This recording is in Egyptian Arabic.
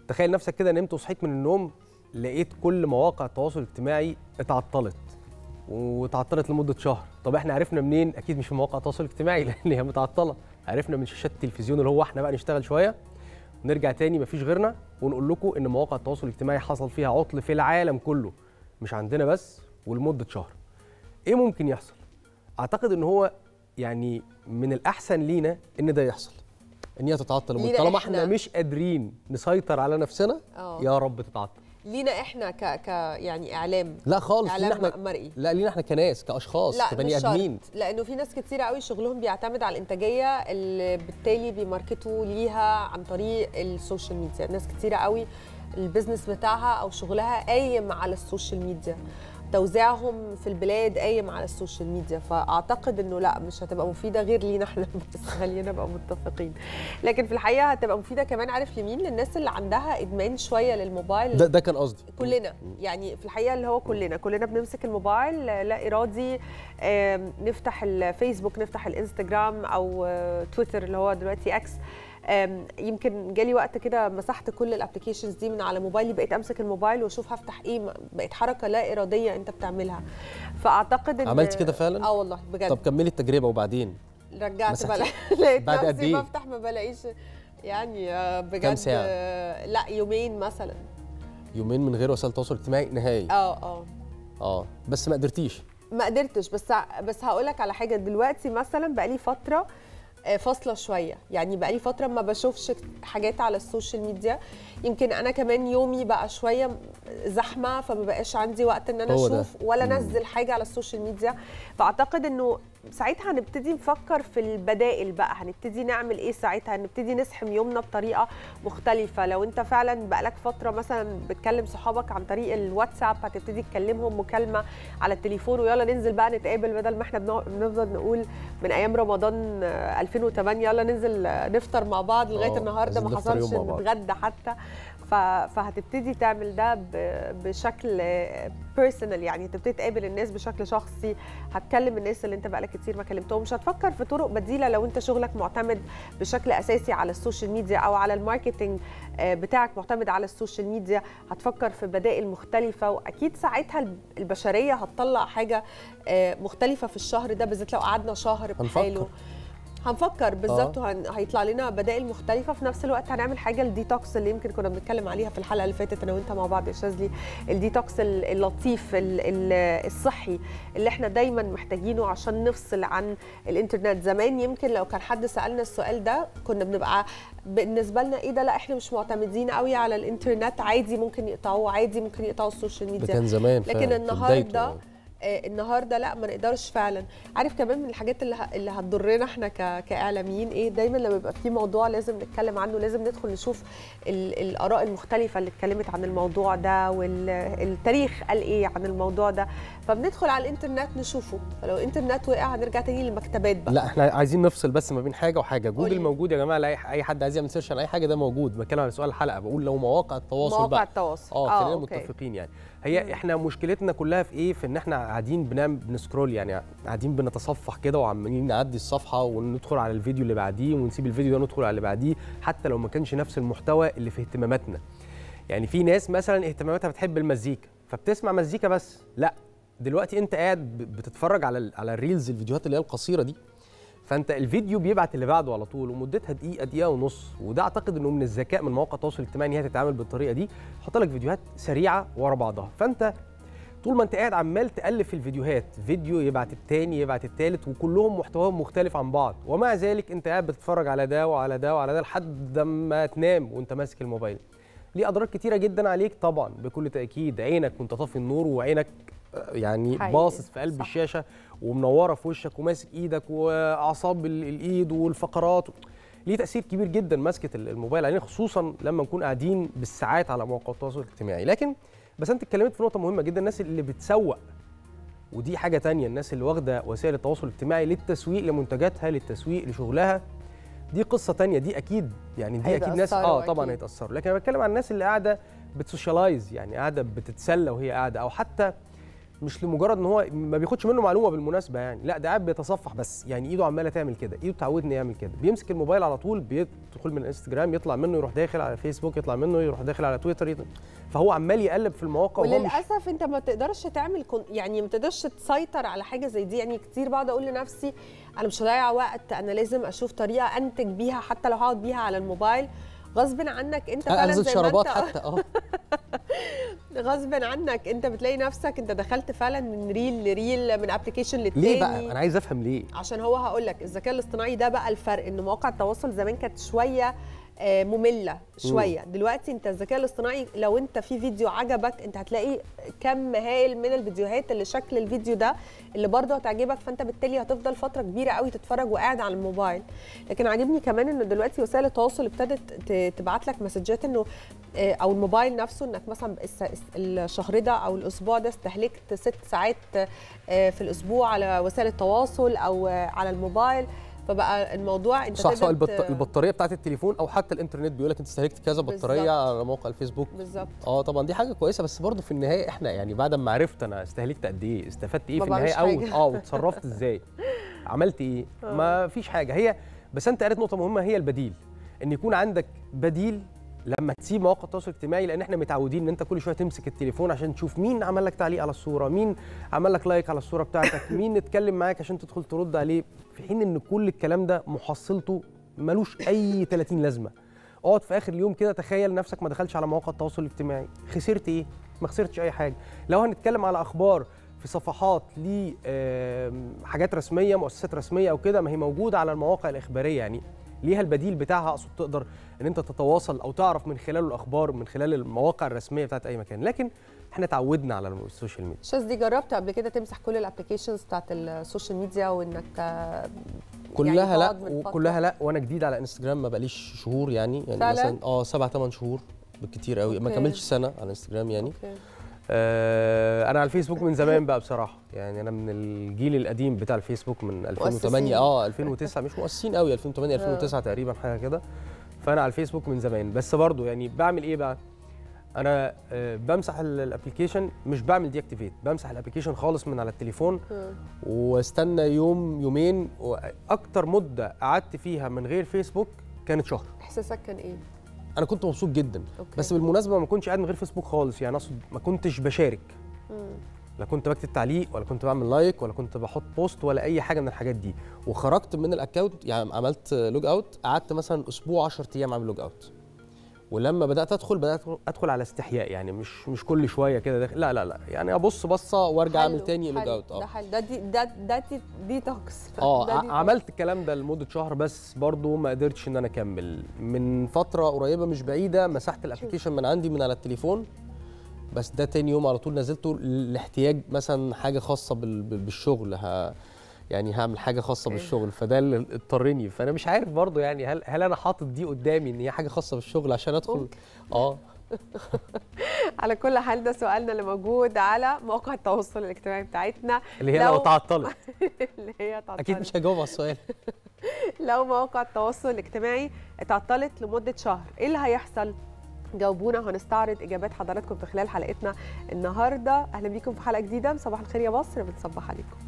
تخيل نفسك كده نمت وصحيت من النوم لقيت كل مواقع التواصل الاجتماعي اتعطلت واتعطلت لمده شهر طب احنا عرفنا منين اكيد مش من مواقع التواصل الاجتماعي لان هي متعطله عرفنا من شاشات التلفزيون اللي هو احنا بقى نشتغل شويه ونرجع تاني مفيش غيرنا ونقول لكم ان مواقع التواصل الاجتماعي حصل فيها عطل في العالم كله مش عندنا بس ولمده شهر ايه ممكن يحصل اعتقد ان هو يعني من الاحسن لينا ان ده يحصل ان هي تتعطل لمدة- لينا طالما إحنا. احنا مش قادرين نسيطر على نفسنا آه. يا رب تتعطل لينا احنا ك, ك يعني اعلام لا خالص لينا اعلام احنا مرئي لا لينا احنا كناس كاشخاص لا كبني مش ادمين شرط لانه في ناس كتير قوي شغلهم بيعتمد على الانتاجيه اللي بالتالي بيماركتوا ليها عن طريق السوشيال ميديا ناس كتير قوي البيزنس بتاعها او شغلها قايم على السوشيال ميديا توزيعهم في البلاد قايم على السوشيال ميديا فاعتقد انه لا مش هتبقى مفيده غير لينا احنا بس خلينا نبقى متفقين لكن في الحقيقه هتبقى مفيده كمان عارف لمين للناس اللي عندها ادمان شويه للموبايل ده ده كان قصدي كلنا يعني في الحقيقه اللي هو كلنا كلنا بنمسك الموبايل لا ارادي آم، نفتح الفيسبوك نفتح الانستجرام او آه، تويتر اللي هو دلوقتي اكس آم، يمكن جالي وقت كده مسحت كل الابلكيشنز دي من على موبايلي بقيت امسك الموبايل واشوف هفتح ايه م- بقت حركه لا اراديه انت بتعملها فاعتقد ان عملتي كده فعلا؟ اه والله بجد طب كملي التجربه وبعدين رجعت مسحتي؟ بلا لقيت بعد قد نفسي إيه؟ بفتح ما بلاقيش يعني آه، بجد كام ساعة؟ آه، لا يومين مثلا يومين من غير وسائل التواصل الاجتماعي نهائي اه اه اه بس ما قدرتيش ما قدرتش بس بس هقول لك على حاجه دلوقتي مثلا بقالي فتره آه، فاصله شويه يعني بقالي فتره ما بشوفش حاجات على السوشيال ميديا يمكن انا كمان يومي بقى شويه زحمه فما بقاش عندي وقت ان انا هو ده. اشوف ولا انزل حاجه على السوشيال ميديا فاعتقد انه ساعتها هنبتدي نفكر في البدائل بقى هنبتدي نعمل ايه ساعتها هنبتدي نسحم يومنا بطريقه مختلفه لو انت فعلا بقالك فتره مثلا بتكلم صحابك عن طريق الواتساب هتبتدي تكلمهم مكالمه على التليفون ويلا ننزل بقى نتقابل بدل ما احنا بنق- بنفضل نقول من ايام رمضان آه، 2008 يلا ننزل آه، نفطر مع بعض لغايه آه، النهارده عايزين ما نفطر يوم حصلش مع بعض. نتغدى حتى ف- فهتبتدي تعمل ده ب- بشكل بيرسونال يعني هتبتدي تقابل الناس بشكل شخصي هتكلم الناس اللي انت بقالك كتير ما كلمتهمش هتفكر في طرق بديله لو انت شغلك معتمد بشكل اساسي على السوشيال ميديا او على الماركتنج آه، بتاعك معتمد على السوشيال ميديا هتفكر في بدائل مختلفه واكيد ساعتها الب- البشريه هتطلع حاجه آه، مختلفه في الشهر ده بالذات لو قعدنا شهر بحاله هنفكر. هنفكر بالظبط وهن... هيطلع لنا بدائل مختلفه في نفس الوقت هنعمل حاجه الديتوكس اللي يمكن كنا بنتكلم عليها في الحلقه اللي فاتت انا وانت مع بعض يا شاذلي الديتوكس ال- اللطيف ال- ال- الصحي اللي احنا دايما محتاجينه عشان نفصل عن الانترنت زمان يمكن لو كان حد سالنا السؤال ده كنا بنبقى بالنسبه لنا ايه ده لا احنا مش معتمدين قوي على الانترنت عادي ممكن يقطعوه عادي ممكن يقطعوا السوشيال ده ميديا كان زمان لكن فعلاً، في بدايته النهارده يعني. آه، النهارده لا ما نقدرش فعلا عارف كمان من الحاجات اللي ه- اللي هتضرنا احنا ك- كاعلاميين ايه دايما لما يبقى في موضوع لازم نتكلم عنه لازم ندخل نشوف ال- الاراء المختلفه اللي اتكلمت عن الموضوع ده والتاريخ قال ايه عن الموضوع ده فبندخل على الانترنت نشوفه فلو الانترنت وقع هنرجع تاني للمكتبات بقى لا احنا عايزين نفصل بس ما بين حاجه وحاجه جوجل قولي. موجود يا جماعه لاي اي حد عايز يعمل سيرش عن اي حاجه ده موجود بتكلم على سؤال الحلقه بقول لو مواقع التواصل مواقع بقى التواصل اه خلينا أوكي. متفقين يعني هي احنا مشكلتنا كلها في ايه في ان احنا قاعدين بنعمل بنسكرول يعني قاعدين بنتصفح كده وعمالين نعدي الصفحه وندخل على الفيديو اللي بعديه ونسيب الفيديو ده ندخل على اللي بعديه حتى لو ما كانش نفس المحتوى اللي في اهتماماتنا يعني في ناس مثلا اهتماماتها بتحب المزيكا فبتسمع مزيكا بس لا دلوقتي انت قاعد ب- بتتفرج على ال- على الريلز الفيديوهات اللي هي القصيره دي فانت الفيديو بيبعت اللي بعده على طول ومدتها دقيقه دقيقه ونص وده اعتقد انه من الذكاء من مواقع التواصل الاجتماعي ان هي تتعامل بالطريقه دي حط لك فيديوهات سريعه ورا بعضها فانت طول ما انت قاعد عمال تالف في الفيديوهات فيديو يبعت التاني يبعت التالت وكلهم محتواهم مختلف عن بعض ومع ذلك انت قاعد بتتفرج على ده وعلى ده وعلى ده لحد ما تنام وانت ماسك الموبايل ليه اضرار كتيره جدا عليك طبعا بكل تاكيد عينك وانت طافي النور وعينك آه، يعني حقيقي، باصص في قلب صح. الشاشه ومنوره في وشك وماسك ايدك واعصاب ال- الايد والفقرات ليه تاثير كبير جدا ماسكه ال- الموبايل علينا خصوصا لما نكون قاعدين بالساعات على مواقع التواصل الاجتماعي لكن بس انت اتكلمت في نقطه مهمه جدا الناس اللي بتسوق ودي حاجه تانية الناس اللي واخده وسائل التواصل الاجتماعي للتسويق لمنتجاتها للتسويق لشغلها دي قصه تانية دي اكيد يعني دي اكيد ناس هيتأثروا اه طبعا أكيد. هيتاثروا لكن انا بتكلم عن الناس اللي قاعده بتسوشيالايز يعني قاعده بتتسلى وهي قاعده او حتى مش لمجرد ان هو ما بياخدش منه معلومه بالمناسبه يعني لا ده قاعد بيتصفح بس يعني ايده عماله تعمل كده ايده اتعودني يعمل كده بيمسك الموبايل على طول بيدخل من الانستجرام يطلع منه يروح داخل على فيسبوك يطلع منه يروح داخل على تويتر يطلع. فهو عمال يقلب في المواقع وهو مش وللاسف انت ما تقدرش تعمل كون يعني ما تقدرش تسيطر على حاجه زي دي يعني كتير بقعد اقول لنفسي انا مش هضيع وقت انا لازم اشوف طريقه انتج بيها حتى لو هقعد بيها على الموبايل غصب عنك انت فعلا انزل زي ما شرابات انت حتى اه غصب عنك انت بتلاقي نفسك انت دخلت فعلا من ريل لريل من ابلكيشن للتاني ليه بقى انا عايز افهم ليه عشان هو هقول لك الذكاء الاصطناعي ده بقى الفرق ان مواقع التواصل زمان كانت شويه آه، ممله شويه دلوقتي انت الذكاء الاصطناعي لو انت في فيديو عجبك انت هتلاقي كم هائل من الفيديوهات اللي شكل الفيديو ده اللي برضه هتعجبك فانت بالتالي هتفضل فتره كبيره قوي تتفرج وقاعد على الموبايل لكن عاجبني كمان انه دلوقتي وسائل التواصل ابتدت ت- تبعت لك مسجات انه آه، او الموبايل نفسه انك مثلا الس- الس- الشهر ده او الاسبوع ده استهلكت ست ساعات آه، في الاسبوع على وسائل التواصل او آه، على الموبايل فبقى الموضوع انت صح سواء تقدر البط... ت- البطاريه بتاعت التليفون او حتى الانترنت بيقول لك انت استهلكت كذا بطاريه بالظبط. على موقع الفيسبوك بالظبط اه طبعا دي حاجه كويسه بس برضه في النهايه احنا يعني بعد ما عرفت انا استهلكت قد ايه استفدت ايه ما في النهايه بعملش او حاجة. اه وتصرفت ازاي عملت ايه آه. ما فيش حاجه هي بس انت قالت نقطه مهمه هي البديل ان يكون عندك بديل لما تسيب مواقع التواصل الاجتماعي لان احنا متعودين ان انت كل شويه تمسك التليفون عشان تشوف مين عمل لك تعليق على الصوره مين عمل لك لايك على الصوره بتاعتك مين اتكلم معاك عشان تدخل ترد عليه في حين ان كل الكلام ده محصلته ملوش اي 30 لازمه اقعد في اخر اليوم كده تخيل نفسك ما دخلش على مواقع التواصل الاجتماعي خسرت ايه ما خسرتش اي حاجه لو هنتكلم على اخبار في صفحات لحاجات رسميه مؤسسات رسميه او كده ما هي موجوده على المواقع الاخباريه يعني ليها البديل بتاعها اقصد تقدر ان انت تتواصل او تعرف من خلاله الاخبار من خلال المواقع الرسميه بتاعت اي مكان لكن احنا اتعودنا على السوشيال ميديا شاذ دي جربت قبل كده تمسح كل الابلكيشنز بتاعت السوشيال ميديا وانك آه، كلها يعني لا تقعد من فترة. وكلها لا وانا جديد على انستجرام ما بقاليش شهور يعني يعني فعلاً؟ مثلا اه سبع ثمان شهور بالكتير قوي ما أوكي. كملش سنه على انستجرام يعني أوكي. آه انا على الفيسبوك من زمان بقى بصراحه يعني انا من الجيل القديم بتاع الفيسبوك من 2008 مؤسسين. اه 2009 مش مؤسسين قوي 2008 2009 تقريبا حاجه كده فانا على الفيسبوك من زمان بس برضو يعني بعمل ايه بقى انا آه بمسح الابلكيشن مش بعمل دي اكتيفيت بمسح الابلكيشن خالص من على التليفون مم. واستنى يوم يومين واكتر مده قعدت فيها من غير فيسبوك كانت شهر احساسك كان ايه؟ انا كنت مبسوط جدا أوكي. بس بالمناسبه ما كنتش قاعد من غير فيسبوك خالص يعني اقصد ما كنتش بشارك مم. لا كنت بكتب تعليق ولا كنت بعمل لايك ولا كنت بحط بوست ولا اي حاجه من الحاجات دي وخرجت من الاكونت يعني عملت لوج اوت قعدت مثلا اسبوع 10 ايام اعمل لوج اوت ولما بدات ادخل بدات ادخل على استحياء يعني مش مش كل شويه كده داخل لا لا لا يعني ابص بصه وارجع اعمل حلو، تاني لوج حلو. اوت ده اه حلو ده دي ده ده دي, دي توكس اه ده ع- دي عملت الكلام ده لمده شهر بس برضو ما قدرتش ان انا اكمل من فتره قريبه مش بعيده مسحت الابلكيشن من عندي من على التليفون بس ده تاني يوم على طول نزلته لاحتياج مثلا حاجه خاصه بال- بال- بالشغل ها يعني هعمل حاجه خاصه أوكي. بالشغل فده اللي اضطرني فانا مش عارف برضو يعني هل هل انا حاطط دي قدامي ان هي حاجه خاصه بالشغل عشان ادخل ممكن. اه على كل حال ده سؤالنا اللي موجود على مواقع التواصل الاجتماعي بتاعتنا اللي هي لو تعطلت اللي هي تعطلت. اكيد مش هجاوب على السؤال لو مواقع التواصل الاجتماعي اتعطلت لمده شهر ايه اللي هيحصل جاوبونا وهنستعرض اجابات حضراتكم في خلال حلقتنا النهارده اهلا بيكم في حلقه جديده من صباح الخير يا مصر بنصبح عليكم